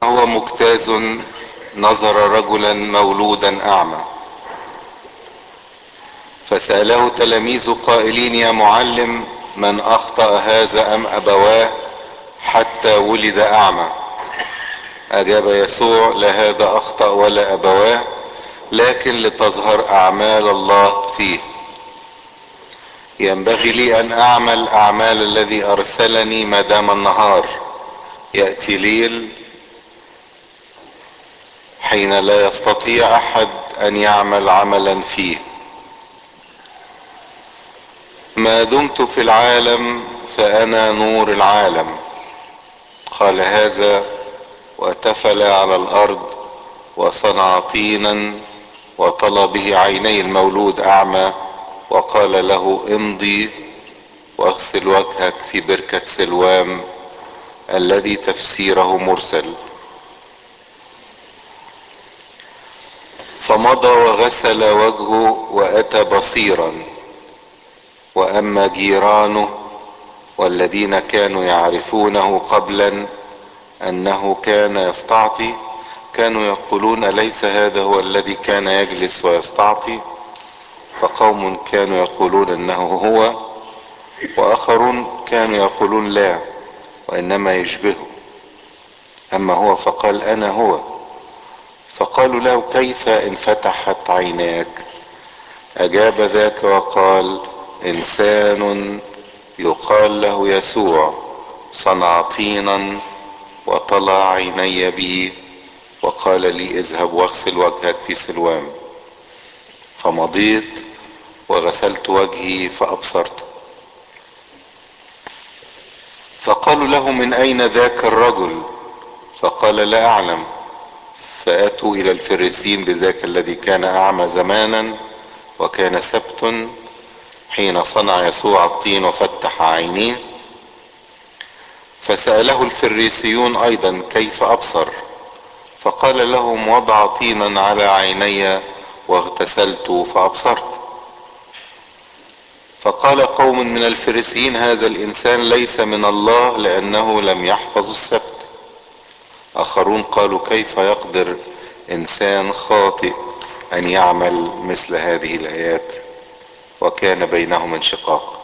هو مجتاز نظر رجلا مولودا اعمى فسأله تلاميذ قائلين يا معلم من اخطأ هذا ام ابواه حتى ولد اعمى اجاب يسوع لا هذا اخطأ ولا ابواه لكن لتظهر اعمال الله فيه ينبغي لي ان اعمل اعمال الذي ارسلني ما دام النهار يأتي ليل حين لا يستطيع احد ان يعمل عملا فيه ما دمت في العالم فانا نور العالم قال هذا وتفل على الارض وصنع طينا وطلى به عيني المولود اعمى وقال له امضي واغسل وجهك في بركة سلوام الذي تفسيره مرسل فمضى وغسل وجهه واتى بصيرا واما جيرانه والذين كانوا يعرفونه قبلا انه كان يستعطي كانوا يقولون اليس هذا هو الذي كان يجلس ويستعطي فقوم كانوا يقولون انه هو واخرون كانوا يقولون لا وانما يشبهه اما هو فقال انا هو فقالوا له كيف انفتحت عيناك اجاب ذاك وقال انسان يقال له يسوع صنع طينا وطلع عيني به وقال لي اذهب واغسل وجهك في سلوام فمضيت وغسلت وجهي فابصرت فقالوا له من اين ذاك الرجل فقال لا اعلم فاتوا الى الفريسين بذاك الذي كان اعمى زمانا وكان سبت حين صنع يسوع الطين وفتح عينيه فسأله الفريسيون ايضا كيف ابصر فقال لهم وضع طينا على عيني واغتسلت فابصرت فقال قوم من الفريسيين هذا الانسان ليس من الله لانه لم يحفظ السبت اخرون قالوا كيف يقدر انسان خاطئ ان يعمل مثل هذه الايات وكان بينهم انشقاق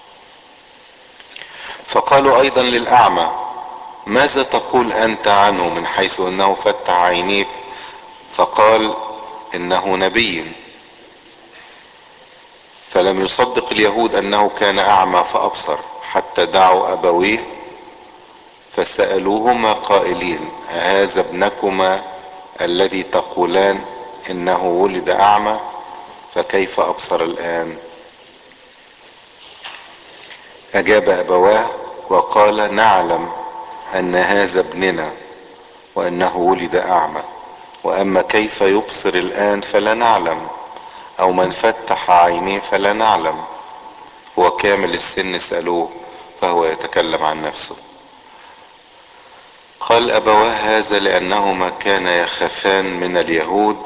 فقالوا ايضا للاعمى ماذا تقول انت عنه من حيث انه فتح عينيك فقال انه نبي فلم يصدق اليهود انه كان اعمى فابصر حتى دعوا ابويه فسألوهما قائلين هذا ابنكما الذي تقولان انه ولد اعمى فكيف ابصر الان اجاب ابواه وقال نعلم ان هذا ابننا وانه ولد اعمى واما كيف يبصر الان فلا نعلم او من فتح عينيه فلا نعلم هو كامل السن سألوه فهو يتكلم عن نفسه قال ابواه هذا لانهما كان يخافان من اليهود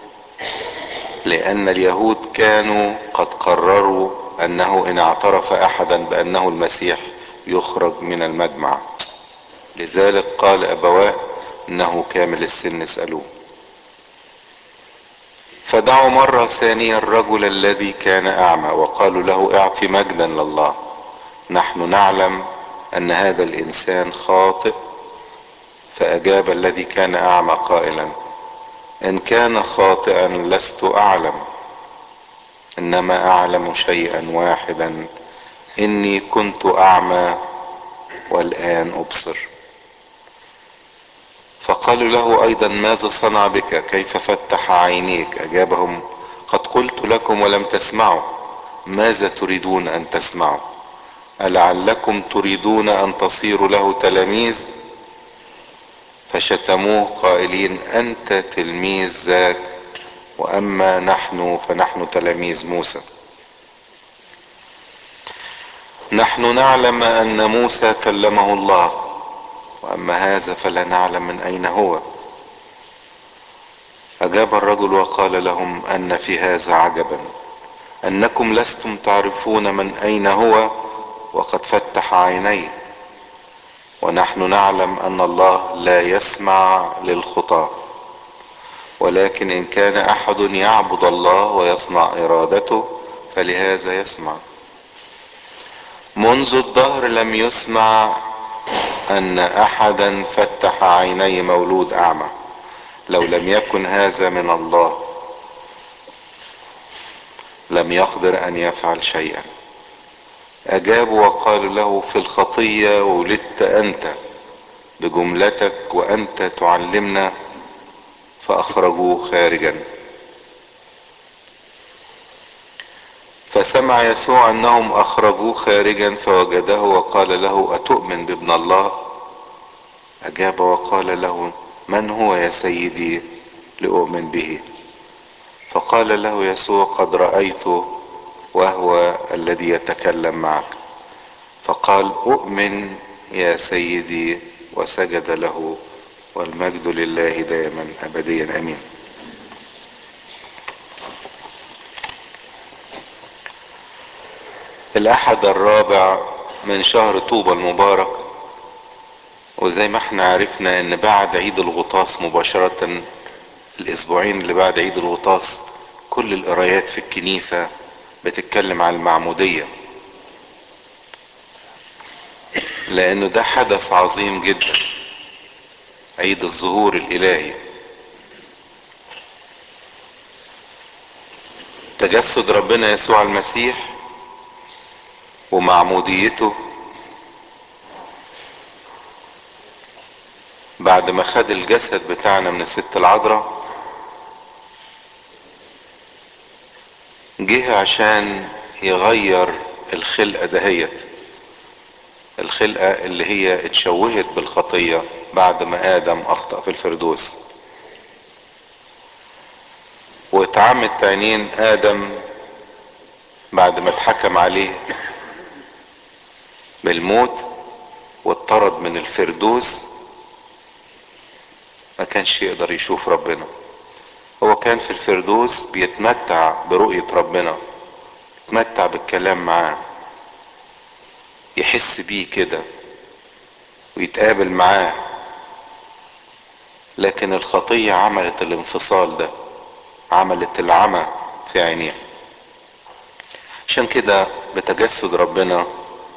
لان اليهود كانوا قد قرروا انه ان اعترف احدا بانه المسيح يخرج من المجمع لذلك قال ابواه انه كامل السن اسألوه فدعوا مرة ثانية الرجل الذي كان اعمى وقالوا له اعط مجدا لله نحن نعلم ان هذا الانسان خاطئ فاجاب الذي كان اعمى قائلا ان كان خاطئا لست اعلم انما اعلم شيئا واحدا اني كنت اعمى والان ابصر فقالوا له ايضا ماذا صنع بك كيف فتح عينيك اجابهم قد قلت لكم ولم تسمعوا ماذا تريدون ان تسمعوا ألعلكم تريدون ان تصيروا له تلاميذ فشتموه قائلين انت تلميذ ذاك واما نحن فنحن تلاميذ موسى نحن نعلم ان موسى كلمه الله واما هذا فلا نعلم من اين هو اجاب الرجل وقال لهم ان في هذا عجبا انكم لستم تعرفون من اين هو وقد فتح عيني ونحن نعلم ان الله لا يسمع للخطاه ولكن ان كان احد يعبد الله ويصنع ارادته فلهذا يسمع منذ الدهر لم يسمع ان احدا فتح عيني مولود اعمى لو لم يكن هذا من الله لم يقدر ان يفعل شيئا اجابوا وقالوا له في الخطيه ولدت انت بجملتك وانت تعلمنا فاخرجوه خارجا فسمع يسوع انهم اخرجوه خارجا فوجده وقال له اتؤمن بابن الله اجاب وقال له من هو يا سيدي لاؤمن به فقال له يسوع قد رايته وهو الذي يتكلم معك فقال اؤمن يا سيدي وسجد له والمجد لله دائما ابديا امين الاحد الرابع من شهر طوبى المبارك وزي ما احنا عرفنا ان بعد عيد الغطاس مباشرة الاسبوعين اللي بعد عيد الغطاس كل القرايات في الكنيسة بتتكلم عن المعمودية لانه ده حدث عظيم جدا عيد الظهور الالهي تجسد ربنا يسوع المسيح ومعموديته بعد ما خد الجسد بتاعنا من الست العذراء جه عشان يغير الخلقة دهيت الخلقة اللي هي اتشوهت بالخطية بعد ما آدم أخطأ في الفردوس واتعمت عينين آدم بعد ما اتحكم عليه بالموت واتطرد من الفردوس ما كانش يقدر يشوف ربنا هو كان في الفردوس بيتمتع برؤية ربنا يتمتع بالكلام معاه يحس بيه كده ويتقابل معاه لكن الخطية عملت الانفصال ده عملت العمى في عينيه عشان كده بتجسد ربنا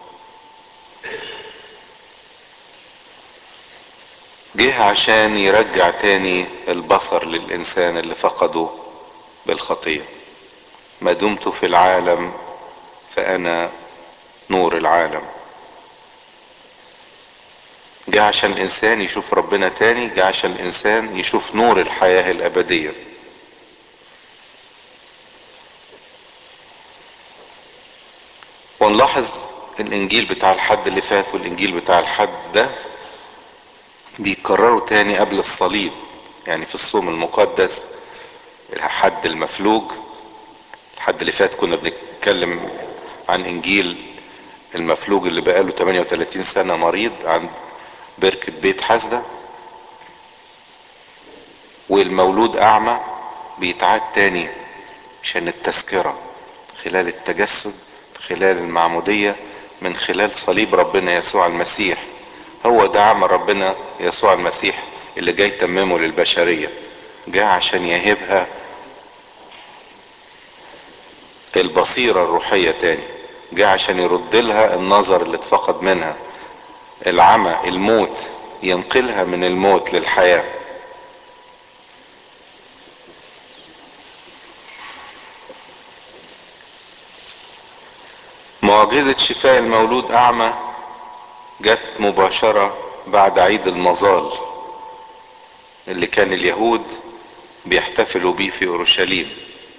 جه عشان يرجع تاني البصر للإنسان اللي فقده بالخطية ما دمت في العالم فأنا نور العالم جه عشان الإنسان يشوف ربنا تاني جه عشان الإنسان يشوف نور الحياة الأبدية ونلاحظ الإنجيل بتاع الحد اللي فات والإنجيل بتاع الحد ده بيكرروا تاني قبل الصليب يعني في الصوم المقدس الحد المفلوج الحد اللي فات كنا بنتكلم عن انجيل المفلوج اللي بقاله 38 سنة مريض عند بركة بيت حسدة والمولود اعمى بيتعاد تاني عشان التذكرة خلال التجسد خلال المعمودية من خلال صليب ربنا يسوع المسيح هو ده عمل ربنا يسوع المسيح اللي جاي تممه للبشرية جاء عشان يهبها البصيرة الروحية تاني جاء عشان يرد لها النظر اللي اتفقد منها العمى الموت ينقلها من الموت للحياة معجزة شفاء المولود أعمى جت مباشرة بعد عيد المظال اللي كان اليهود بيحتفلوا بيه في اورشليم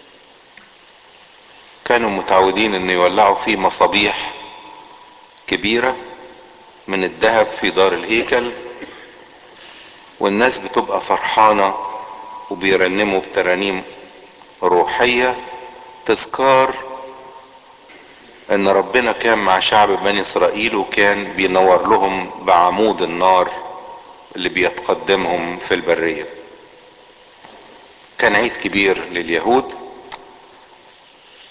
كانوا متعودين ان يولعوا فيه مصابيح كبيرة من الذهب في دار الهيكل والناس بتبقى فرحانة وبيرنموا بترانيم روحية تذكار ان ربنا كان مع شعب بني اسرائيل وكان بينور لهم بعمود النار اللي بيتقدمهم في البرية كان عيد كبير لليهود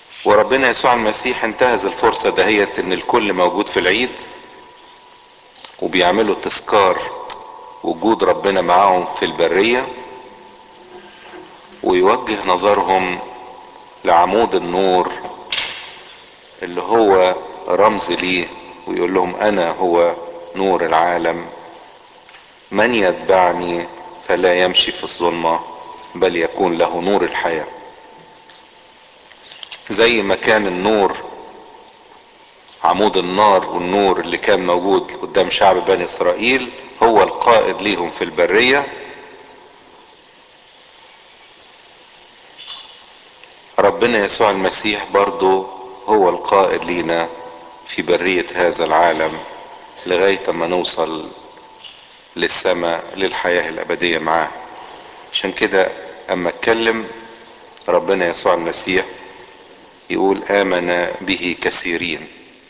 وربنا يسوع المسيح انتهز الفرصة دهيت ان الكل موجود في العيد وبيعملوا تذكار وجود ربنا معاهم في البرية ويوجه نظرهم لعمود النور اللي هو رمز ليه ويقول لهم انا هو نور العالم من يتبعني فلا يمشي في الظلمة بل يكون له نور الحياة زي ما كان النور عمود النار والنور اللي كان موجود قدام شعب بني اسرائيل هو القائد ليهم في البرية ربنا يسوع المسيح برضو هو القائد لينا في برية هذا العالم لغاية ما نوصل للسماء للحياة الأبدية معاه عشان كده أما اتكلم ربنا يسوع المسيح يقول آمن به كثيرين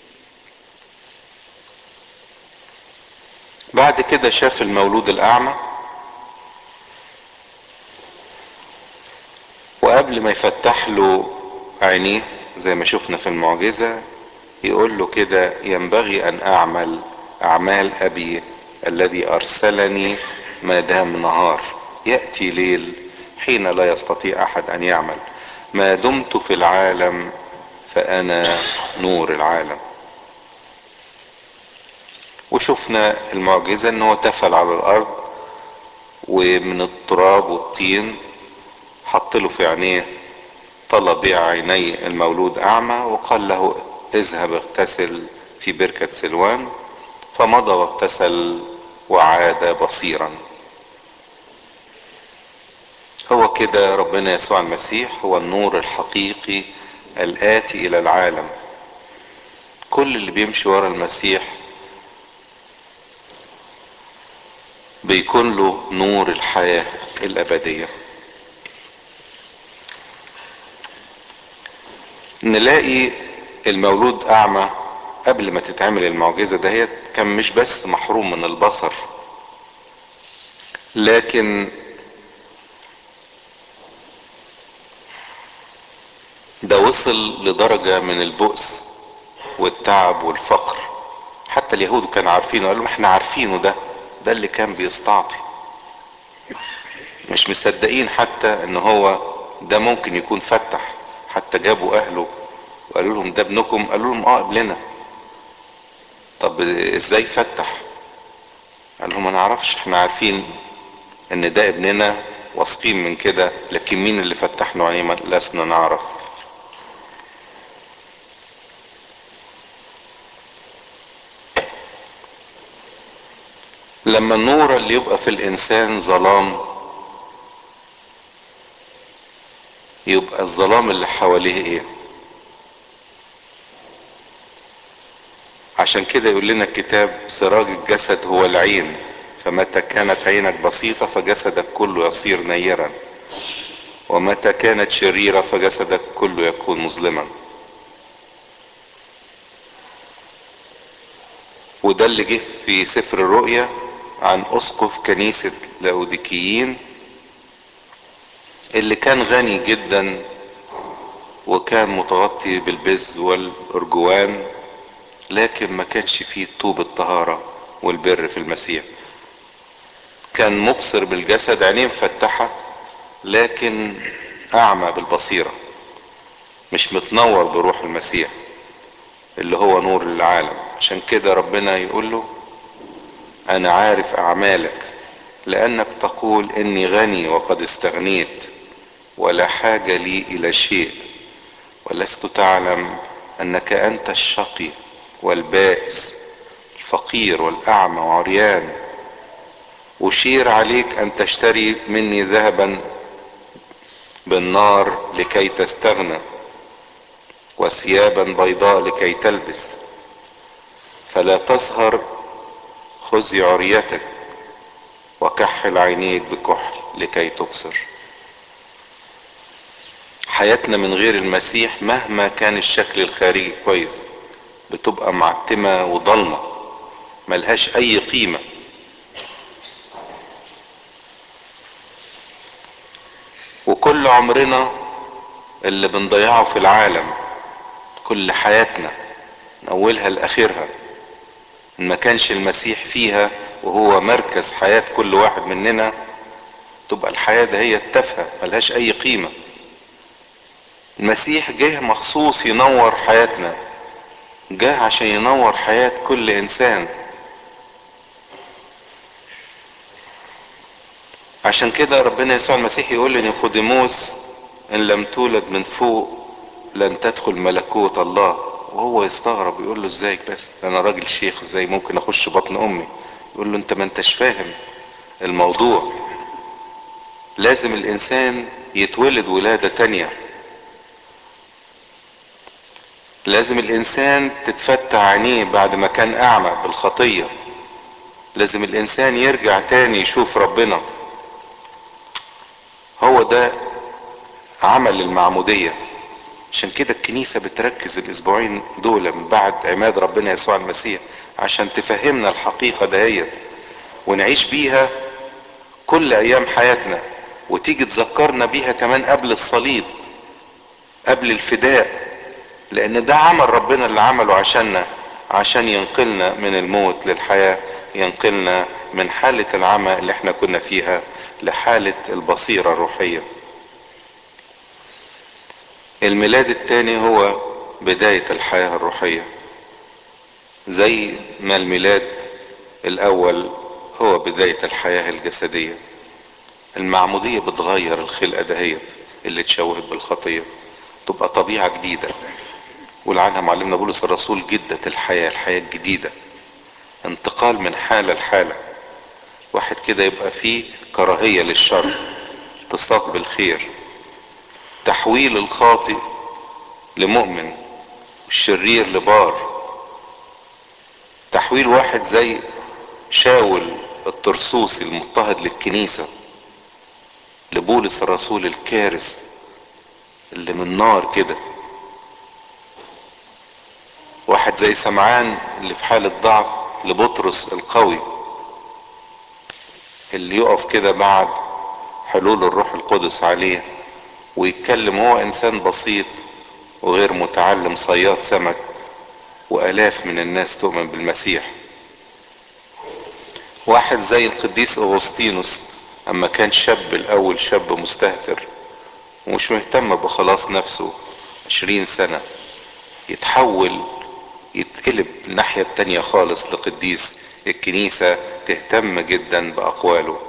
بعد كده شاف المولود الأعمى وقبل ما يفتح له عينيه زي ما شفنا في المعجزة يقول له كده ينبغي أن أعمل أعمال أبي الذي أرسلني ما دام نهار يأتي ليل حين لا يستطيع أحد أن يعمل ما دمت في العالم فأنا نور العالم وشفنا المعجزة أنه تفل على الأرض ومن التراب والطين حط له في عينيه طلب عيني المولود أعمى وقال له اذهب اغتسل في بركة سلوان فمضى واغتسل وعاد بصيرا هو كده ربنا يسوع المسيح هو النور الحقيقي الآتي إلى العالم كل اللي بيمشي ورا المسيح بيكون له نور الحياة الأبدية نلاقي المولود أعمى قبل ما تتعمل المعجزة دهيت كان مش بس محروم من البصر لكن ده وصل لدرجة من البؤس والتعب والفقر حتى اليهود كانوا عارفينه قالوا احنا عارفينه ده ده اللي كان بيستعطي مش مصدقين حتى ان هو ده ممكن يكون فتح حتى جابوا اهله وقالوا لهم ده ابنكم قالوا لهم اه ابننا طب ازاي فتح قال لهم انا اعرفش احنا عارفين ان ده ابننا واثقين من كده لكن مين اللي فتحنا عليه لسنا نعرف لما النور اللي يبقى في الانسان ظلام يبقى الظلام اللي حواليه ايه عشان كده يقول لنا الكتاب سراج الجسد هو العين فمتى كانت عينك بسيطة فجسدك كله يصير نيرا ومتى كانت شريرة فجسدك كله يكون مظلما وده اللي جه في سفر الرؤيا عن اسقف كنيسة لاوديكيين اللي كان غني جدا وكان متغطي بالبز والارجوان لكن ما كانش فيه طوب الطهارة والبر في المسيح كان مبصر بالجسد عينيه مفتحة لكن اعمى بالبصيرة مش متنور بروح المسيح اللي هو نور العالم عشان كده ربنا يقول له انا عارف اعمالك لانك تقول اني غني وقد استغنيت ولا حاجة لي الى شيء ولست تعلم انك انت الشقي والبائس الفقير والاعمى وعريان اشير عليك ان تشتري مني ذهبا بالنار لكي تستغنى وثيابا بيضاء لكي تلبس فلا تسهر خذي عريتك وكحل عينيك بكحل لكي تبصر حياتنا من غير المسيح مهما كان الشكل الخارجي كويس بتبقى معتمة وضلمة ملهاش اي قيمة وكل عمرنا اللي بنضيعه في العالم كل حياتنا من اولها لاخرها ان ما كانش المسيح فيها وهو مركز حياة كل واحد مننا تبقى الحياة ده هي التافهة ملهاش اي قيمة المسيح جه مخصوص ينور حياتنا جه عشان ينور حياة كل انسان عشان كده ربنا يسوع المسيح يقول لنيقوديموس ان لم تولد من فوق لن تدخل ملكوت الله وهو يستغرب يقول له ازاي بس انا راجل شيخ ازاي ممكن اخش بطن امي يقول له انت ما انتش فاهم الموضوع لازم الانسان يتولد ولادة تانية لازم الانسان تتفتح عينيه بعد ما كان اعمى بالخطية لازم الانسان يرجع تاني يشوف ربنا هو ده عمل المعمودية عشان كده الكنيسة بتركز الاسبوعين دول من بعد عماد ربنا يسوع المسيح عشان تفهمنا الحقيقة دهيت ونعيش بيها كل ايام حياتنا وتيجي تذكرنا بيها كمان قبل الصليب قبل الفداء لان ده عمل ربنا اللي عمله عشاننا عشان ينقلنا من الموت للحياة ينقلنا من حالة العمى اللي احنا كنا فيها لحالة البصيرة الروحية الميلاد التاني هو بداية الحياة الروحية زي ما الميلاد الاول هو بداية الحياة الجسدية المعمودية بتغير الخلقة دهيت اللي اتشوهت بالخطية تبقى طبيعة جديدة قول عنها معلمنا بولس الرسول جدة الحياة الحياة الجديدة انتقال من حالة لحالة واحد كده يبقى فيه كراهية للشر التصاق بالخير تحويل الخاطئ لمؤمن والشرير لبار تحويل واحد زي شاول الترسوسي المضطهد للكنيسة لبولس الرسول الكارث اللي من نار كده واحد زي سمعان اللي في حالة ضعف لبطرس القوي اللي يقف كده بعد حلول الروح القدس عليه ويتكلم هو انسان بسيط وغير متعلم صياد سمك والاف من الناس تؤمن بالمسيح واحد زي القديس اغسطينوس اما كان شاب الاول شاب مستهتر ومش مهتم بخلاص نفسه عشرين سنة يتحول يتقلب الناحية التانية خالص لقديس الكنيسة تهتم جدا بأقواله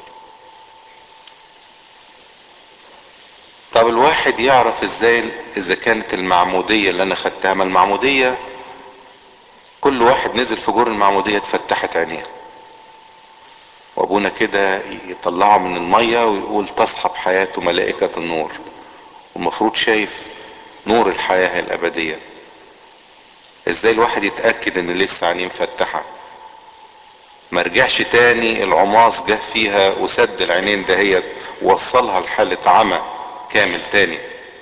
طب الواحد يعرف ازاي اذا كانت المعمودية اللي انا خدتها ما المعمودية كل واحد نزل في جور المعمودية اتفتحت عينيه وابونا كده يطلعه من المية ويقول تصحب حياته ملائكة النور والمفروض شايف نور الحياة الابدية ازاي الواحد يتأكد ان لسه عينيه مفتحة ما رجعش تاني العماص جه فيها وسد العينين دهيت وصلها لحالة عمى كامل تاني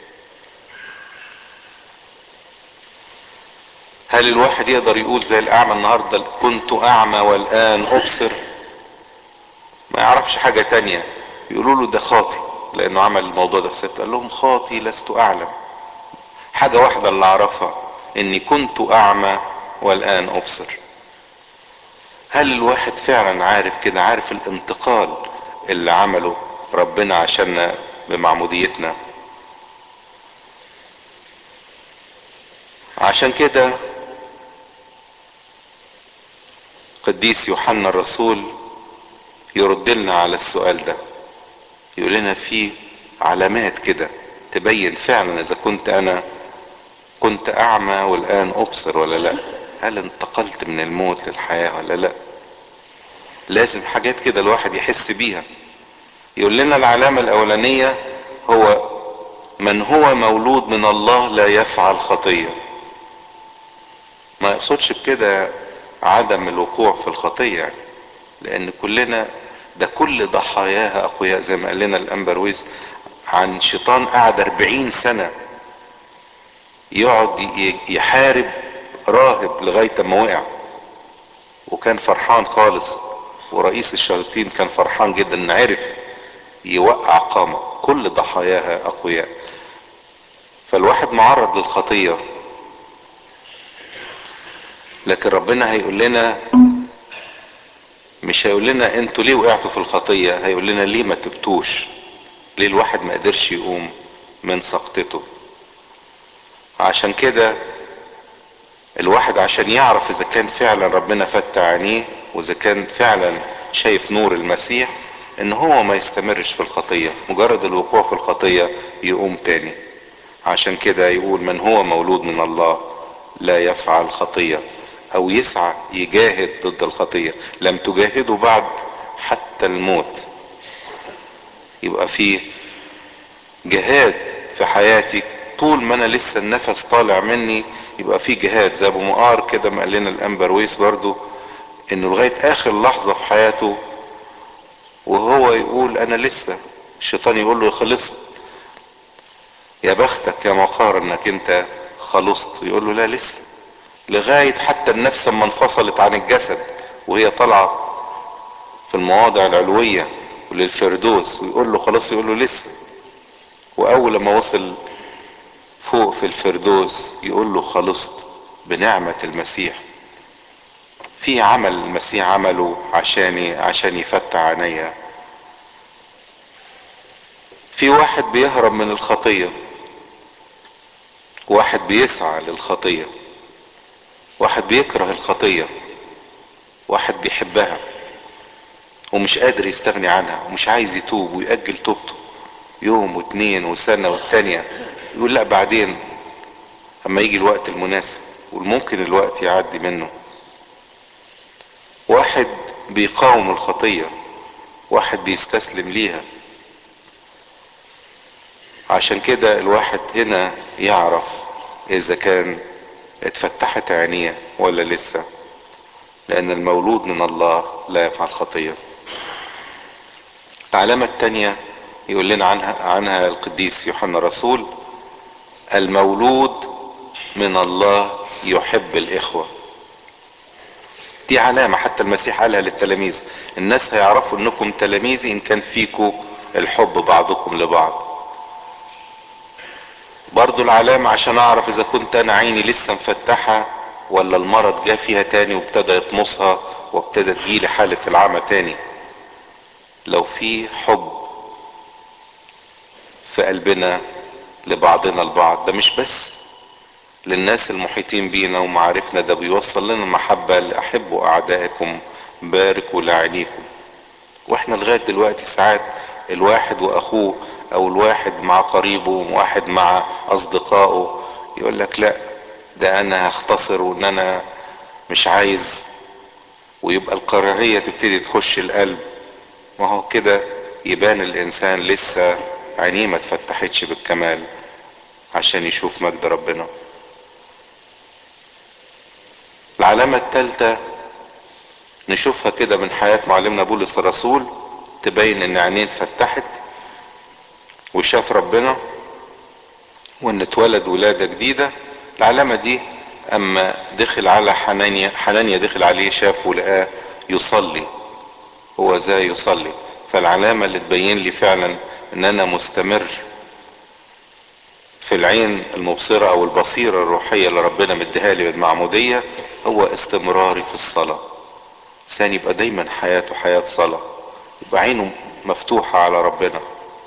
هل الواحد يقدر يقول زي الاعمى النهاردة كنت اعمى والان ابصر ما يعرفش حاجة تانية يقولوا له ده خاطي لانه عمل الموضوع ده في ست قال لهم خاطي لست اعلم حاجة واحدة اللي اعرفها اني كنت اعمى والان ابصر هل الواحد فعلا عارف كده عارف الانتقال اللي عمله ربنا عشاننا بمعموديتنا عشان كده قديس يوحنا الرسول يرد لنا على السؤال ده يقول لنا في علامات كده تبين فعلا اذا كنت انا كنت اعمى والان ابصر ولا لا هل انتقلت من الموت للحياة ولا لا لازم حاجات كده الواحد يحس بيها يقول لنا العلامة الاولانية هو من هو مولود من الله لا يفعل خطية ما يقصدش بكده عدم الوقوع في الخطية يعني لان كلنا ده كل ضحاياها اقوياء زي ما قال لنا الانبرويز عن شيطان قعد اربعين سنة يقعد يحارب راهب لغاية ما وقع وكان فرحان خالص ورئيس الشياطين كان فرحان جدا ان عرف يوقع قامة كل ضحاياها اقوياء فالواحد معرض للخطية لكن ربنا هيقول لنا مش هيقول لنا انتوا ليه وقعتوا في الخطية هيقول لنا ليه ما تبتوش ليه الواحد ما قدرش يقوم من سقطته عشان كده الواحد عشان يعرف اذا كان فعلا ربنا فتح عينيه واذا كان فعلا شايف نور المسيح ان هو ما يستمرش في الخطية مجرد الوقوع في الخطية يقوم تاني عشان كده يقول من هو مولود من الله لا يفعل خطية او يسعى يجاهد ضد الخطية لم تجاهدوا بعد حتى الموت يبقى في جهاد في حياتي طول ما انا لسه النفس طالع مني يبقى في جهاد زي ابو مقار كده ما قال لنا الانبرويس برضو انه لغاية اخر لحظة في حياته وهو يقول انا لسه الشيطان يقول له خلصت يا بختك يا مقار انك انت خلصت يقول له لا لسه لغاية حتى النفس اما انفصلت عن الجسد وهي طالعة في المواضع العلوية وللفردوس ويقول له خلاص يقول له لسه واول لما وصل فوق في الفردوس يقول له خلصت بنعمة المسيح في عمل المسيح عمله عشاني عشان يفتح عينيا في واحد بيهرب من الخطية واحد بيسعى للخطية واحد بيكره الخطية واحد بيحبها ومش قادر يستغني عنها ومش عايز يتوب ويأجل توبته يوم واتنين وسنة والتانية يقول لا بعدين اما يجي الوقت المناسب والممكن الوقت يعدي منه واحد بيقاوم الخطية واحد بيستسلم ليها عشان كده الواحد هنا يعرف اذا كان اتفتحت عينيه ولا لسه لان المولود من الله لا يفعل خطية العلامة التانية يقول لنا عنها, عنها القديس يوحنا رسول المولود من الله يحب الاخوة دي علامة حتى المسيح قالها للتلاميذ الناس هيعرفوا انكم تلاميذي ان كان فيكم الحب بعضكم لبعض برضو العلامة عشان اعرف اذا كنت انا عيني لسه مفتحة ولا المرض جا فيها تاني وابتدى يطمسها وابتدى تجيلي حالة العمى تاني لو في حب في قلبنا لبعضنا البعض ده مش بس للناس المحيطين بينا ومعارفنا ده بيوصل لنا محبة لأحبوا أعدائكم باركوا لعينيكم واحنا لغاية دلوقتي ساعات الواحد وأخوه أو الواحد مع قريبه وواحد مع أصدقائه يقول لك لا ده أنا هختصر وإن أنا مش عايز ويبقى الكراهية تبتدي تخش القلب ما هو كده يبان الإنسان لسه عينيه ما اتفتحتش بالكمال عشان يشوف مجد ربنا العلامة الثالثة نشوفها كده من حياة معلمنا بولس الرسول تبين ان عينيه اتفتحت وشاف ربنا وان اتولد ولادة جديدة العلامة دي اما دخل على حنانيا حنانيا دخل عليه شافه ولقاه يصلي هو ازاي يصلي فالعلامة اللي تبين لي فعلا ان انا مستمر في العين المبصرة او البصيرة الروحية اللي ربنا مديها لي بالمعمودية هو استمراري في الصلاة انسان يبقى دايما حياته حياة صلاة يبقى عينه مفتوحة على ربنا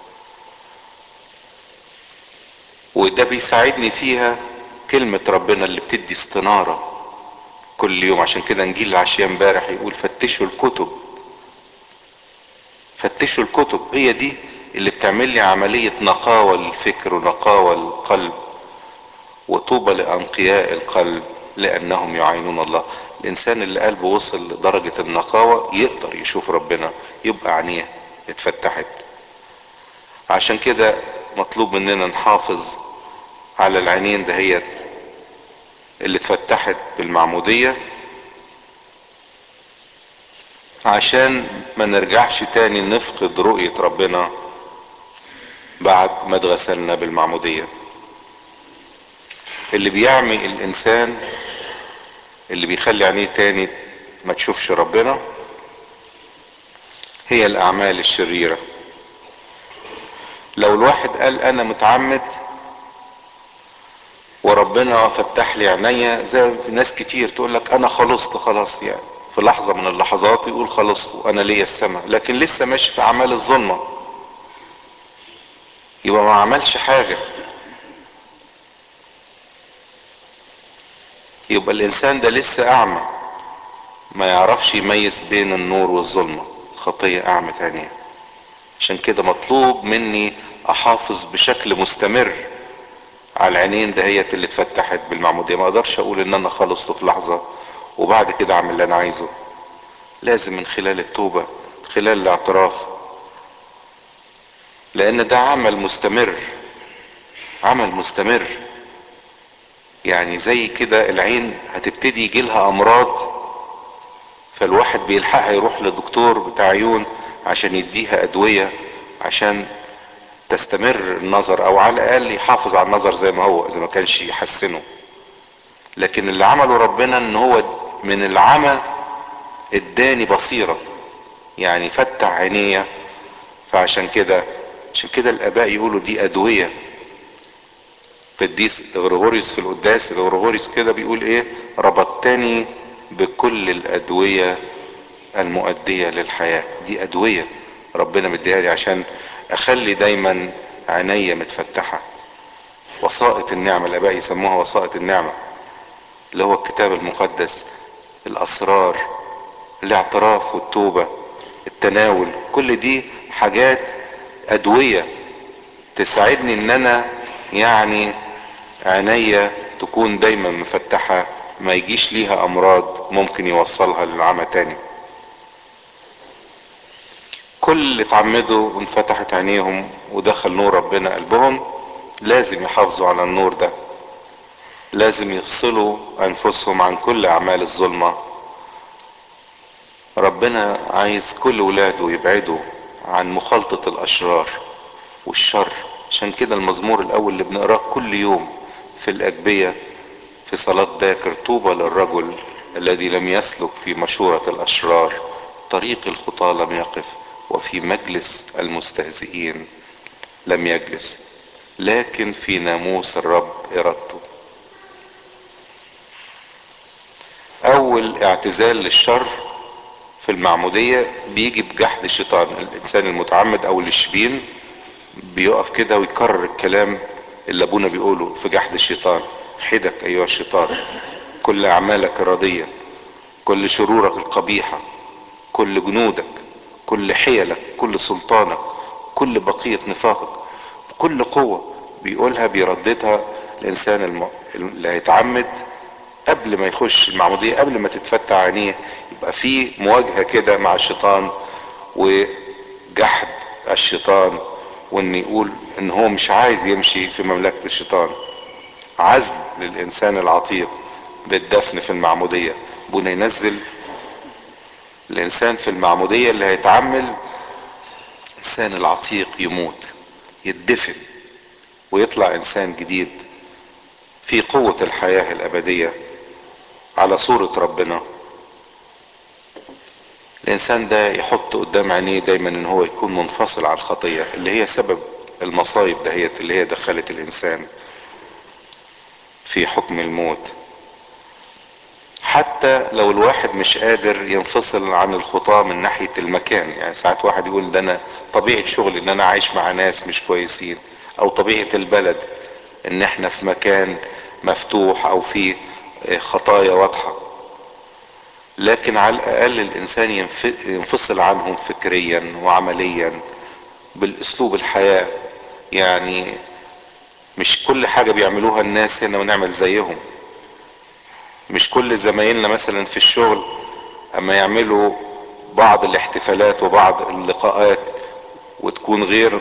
وده بيساعدني فيها كلمة ربنا اللي بتدي استنارة كل يوم عشان كده نجيل العشية امبارح يقول فتشوا الكتب فتشوا الكتب هي دي اللي بتعمل لي عملية نقاوة للفكر ونقاوة للقلب وطوبى لأنقياء القلب لأنهم يعينون الله الإنسان اللي قلبه وصل لدرجة النقاوة يقدر يشوف ربنا يبقى عينيه اتفتحت عشان كده مطلوب مننا نحافظ على العينين دهيت اللي اتفتحت بالمعمودية عشان ما نرجعش تاني نفقد رؤية ربنا بعد ما اتغسلنا بالمعمودية اللي بيعمي الانسان اللي بيخلي عينيه تاني ما تشوفش ربنا هي الاعمال الشريرة لو الواحد قال انا متعمد وربنا فتح لي عينيا زي ناس كتير تقول لك انا خلصت خلاص يعني في لحظة من اللحظات يقول خلصت انا ليا السماء لكن لسه ماشي في اعمال الظلمة يبقى ما عملش حاجة يبقى الانسان ده لسه اعمى ما يعرفش يميز بين النور والظلمة خطية اعمى تانية عشان كده مطلوب مني احافظ بشكل مستمر على العينين دهيت اللي اتفتحت بالمعمودية ما اقدرش اقول ان انا خلصت في لحظة وبعد كده اعمل اللي انا عايزه لازم من خلال التوبة خلال الاعتراف لان ده عمل مستمر عمل مستمر يعني زي كده العين هتبتدي يجيلها امراض فالواحد بيلحقها يروح لدكتور بتاع عيون عشان يديها ادوية عشان تستمر النظر او على الاقل يحافظ على النظر زي ما هو اذا ما كانش يحسنه لكن اللي عمله ربنا ان هو من العمى اداني بصيرة يعني فتح عينيا فعشان كده عشان كده الاباء يقولوا دي ادوية قديس غريغوريوس في القداس غريغوريوس كده بيقول ايه ربطتني بكل الادوية المؤدية للحياة دي ادوية ربنا مديها لي عشان اخلي دايما عينيا متفتحة وسائط النعمة الاباء يسموها وسائط النعمة اللي هو الكتاب المقدس الاسرار الاعتراف والتوبة التناول كل دي حاجات ادوية تساعدني ان انا يعني عينيا تكون دايما مفتحة ما يجيش ليها امراض ممكن يوصلها للعمى تاني كل اللي اتعمدوا وانفتحت عينيهم ودخل نور ربنا قلبهم لازم يحافظوا على النور ده لازم يفصلوا انفسهم عن كل اعمال الظلمة ربنا عايز كل ولاده يبعدوا عن مخالطة الاشرار والشر عشان كده المزمور الاول اللي بنقراه كل يوم في الاجبية في صلاة باكر طوبى للرجل الذي لم يسلك في مشورة الاشرار طريق الخطى لم يقف وفي مجلس المستهزئين لم يجلس لكن في ناموس الرب ارادته اول اعتزال للشر في المعمودية بيجي بجحد الشيطان الانسان المتعمد او الشبين بيقف كده ويكرر الكلام اللي ابونا بيقوله في جحد الشيطان حدك ايها الشيطان كل اعمالك الردية كل شرورك القبيحة كل جنودك كل حيلك كل سلطانك كل بقية نفاقك كل قوة بيقولها بيرددها الانسان الم... اللي هيتعمد قبل ما يخش المعمودية قبل ما تتفتح عينيه يبقى في مواجهة كده مع الشيطان وجحد الشيطان وان يقول ان هو مش عايز يمشي في مملكة الشيطان عزل للانسان العتيق بالدفن في المعمودية بنا ينزل الانسان في المعمودية اللي هيتعمل الانسان العتيق يموت يدفن ويطلع انسان جديد في قوة الحياة الابدية على صورة ربنا الانسان ده يحط قدام عينيه دايما ان هو يكون منفصل عن الخطية اللي هي سبب المصايب دهيت اللي هي دخلت الانسان في حكم الموت حتى لو الواحد مش قادر ينفصل عن الخطاة من ناحية المكان يعني ساعات واحد يقول ده انا طبيعة شغلي ان انا عايش مع ناس مش كويسين او طبيعة البلد ان احنا في مكان مفتوح او فيه خطايا واضحة لكن على الاقل الانسان ينفصل عنهم فكريا وعمليا بالاسلوب الحياة يعني مش كل حاجة بيعملوها الناس هنا ونعمل زيهم مش كل زمايلنا مثلا في الشغل اما يعملوا بعض الاحتفالات وبعض اللقاءات وتكون غير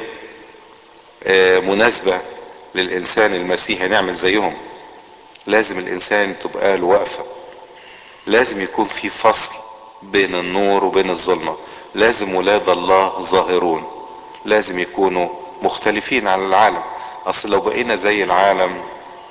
مناسبة للانسان المسيحي نعمل زيهم لازم الانسان تبقى له وقفة لازم يكون في فصل بين النور وبين الظلمة لازم ولاد الله ظاهرون لازم يكونوا مختلفين عن العالم اصل لو بقينا زي العالم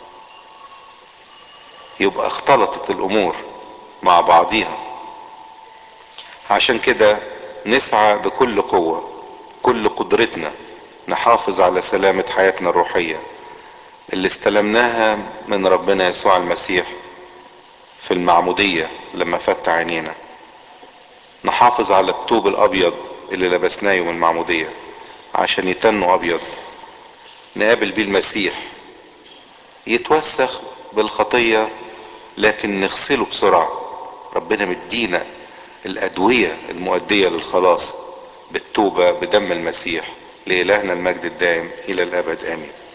يبقى اختلطت الامور مع بعضيها عشان كده نسعى بكل قوة كل قدرتنا نحافظ على سلامة حياتنا الروحية اللي استلمناها من ربنا يسوع المسيح في المعمودية لما فتح عينينا نحافظ على الطوب الابيض اللي لبسناه يوم المعمودية عشان يتنوا ابيض نقابل بيه المسيح يتوسخ بالخطية لكن نغسله بسرعة ربنا مدينا الادوية المؤدية للخلاص بالتوبة بدم المسيح لإلهنا المجد الدائم إلى الأبد آمين